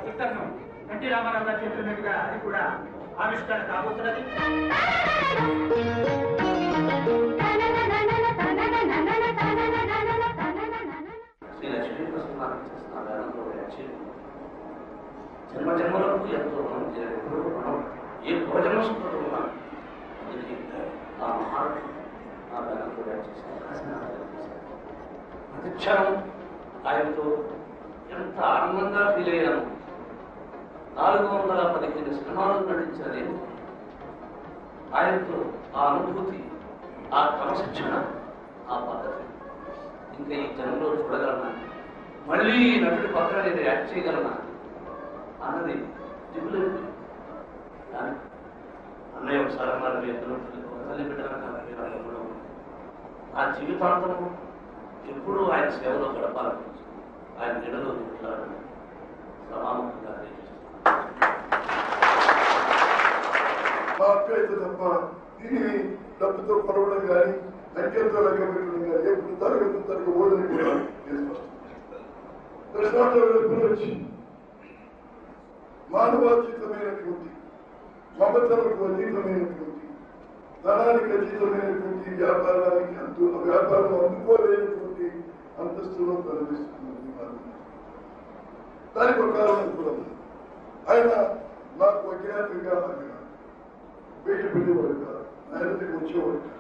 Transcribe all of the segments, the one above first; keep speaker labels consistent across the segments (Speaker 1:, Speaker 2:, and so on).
Speaker 1: పుస్తకం ఎన్టీ రామారావు గారి చేతుల మీదుగా అది కూడా ఆవిష్కరణ కాబోతున్నది
Speaker 2: శ్రీ లక్ష్మీ ప్రసన్నాన్ని చేస్తున్న వేదంలో వ్యాఖ్య జన్మ జన్మలకు ఎంతో రుణం చేయాలి రుణం ఏ భోజన సుఖం ఉన్నా అందుకే ఆ మహారాజు ఆ వేదంలో వ్యాఖ్య ప్రతిక్షణం ఆయనతో ఎంత ఆనందంగా ఫీల్ అయ్యాను నాలుగు వందల పదిహేను సినిమాలు నటించిన నేను ఆయనతో ఆ అనుభూతి ఆ క్రమశిక్షణ ఆ పద్ధతి ఇంకా ఈ జనంలో చూడగలనా మళ్ళీ ఈ నటుడి పక్కన నేను యాక్ట్ చేయగలనా అన్నది దిగులేదు కానీ అన్నయ్య ఒకసారి అన్నారు మీ ఇద్దరు తల్లి బిడ్డల కాబట్టి నాకు ఎప్పుడూ నా జీవితాంతం ఎప్పుడూ ఆయన సేవలో గడపాలని ఆయన నీడలో నిట్లాడని సమానంగా తెలియజేస్తున్నాను
Speaker 3: మా అక్కయ్యతో తప్ప దీనిని డబ్బుతో కొనవడం కానీ అంకెలతో లెక్క పెట్టడం కానీ ఎప్పుడు తరగతి తరగ ఓడని కూడా నేను స్పష్టం దర్శనాల్లో వెళ్ళి మానవాతీతమైనటువంటి మమతలకు అతీతమైనటువంటి ధనానికి అతీతమైనటువంటి వ్యాపారానికి అందు వ్యాపారం అందుకోలేనటువంటి అంతస్తులో కనిపిస్తున్నది మానవుడు. దానికి ఒక కారణం కూడా ఉంది ఆయన నాకు అజ్ఞాతంగా ఆయన బయట పెట్టేవాడు కాదు ఆయన దగ్గరికి వచ్చేవాడు కాదు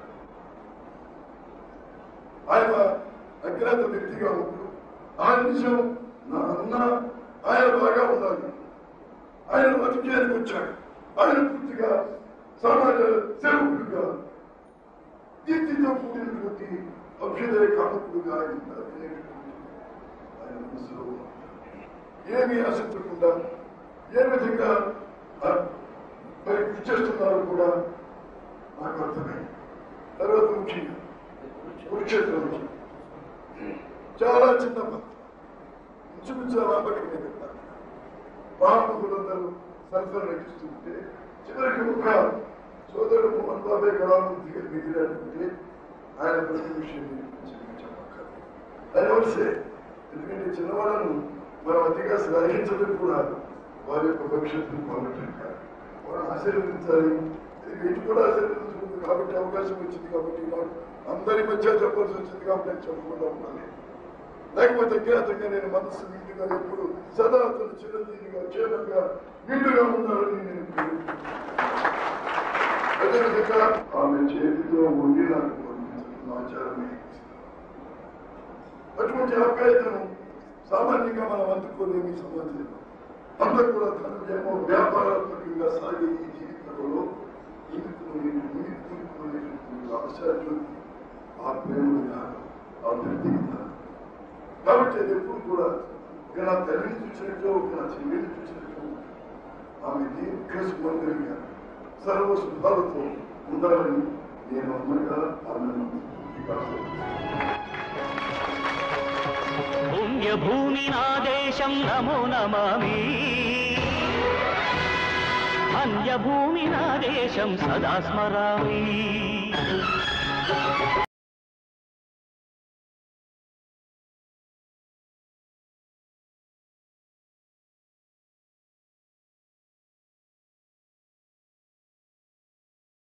Speaker 3: ఆయన అజ్ఞాత వ్యక్తిగా ఉన్నప్పుడు ఆ నిమిషం నా అన్న ఆయన బాగా ఉండాలి ఆయన రాజకీయానికి వచ్చాడు ఆయన పూర్తిగా సమాజ సేవకుడుగా దీప్తితో కూడినటువంటి అభ్యుదయ కామకుడుగా ఆయన ఉన్నారు అనేటటువంటి ఆయన మనసులో ఉన్నారు. ఏమీ ఆసక్తికుండా ఏ విధంగా ఆ, మరి కృషి చేస్తున్నారో కూడా నాకు అర్థమైంది తర్వాత ముఖ్యంగా కురుక్షేత్రం నుంచి చాలా చిన్న పత్రం ఇంచుమించు రాబట్టి మీద మహాత్ములందరూ సరఫరా నటిస్తుంటే చివరికి ఒక సోదరుడు మోహన్ బాబే కళామూర్తి గారు మిగిలినటువంటి ఆయన ప్రతి విషయం చెప్పక్కర్లేదు అది వస్తే ఎందుకంటే చిన్నవాళ్ళను మనం అతిగా శ్లాఘించడం కూడా వారి యొక్క భవిష్యత్తును పొందటం కాదు వారిని ఆశీర్వదించాలి ఇది వీటి కూడా ఆశీర్వదించుకుంది కాబట్టి అవకాశం వచ్చింది కాబట్టి నాకు అందరి మధ్య చెప్పాల్సి వచ్చింది కాబట్టి నేను చెప్పకుండా ఉండాలి లేకపోతే జ్ఞాతంగా నేను మనస్సు నిండుగా ఎప్పుడు సదా అతను చిరంజీవిగా క్షేమంగా నిండుగా ఉండాలని నేను కోరుకుంటున్నాను. అదేవిధంగా ఆమె చేతితో ఉండి నాకు పంపించిన ఆచారమే అటువంటి ఆప్యాయతను సామాన్యంగా మనం అందుకోలేని సమాజంలో అందరూ కూడా తన ఏమో వ్యాపారాత్మకంగా సాగే ఈ జీవితంలో ఇందుకునేటువంటి అవసరాలు ఆ ప్రేమ విధానం ఆ వ్యక్తిగత కాబట్టి అది ఎప్పుడు కూడా ఇక నా తల్లిని చూసినట్టు ఒక నా చెల్లిని చూసినట్టు ఆమె దీర్ఘ సుమందరిగా సర్వ శుభాలతో ఉండాలని నేను అమ్మగా ఆమెను
Speaker 4: పుణ్యభూమి నా దేశం నమో నమామి అన్యభూమి నా దేశం సదా స్మరామి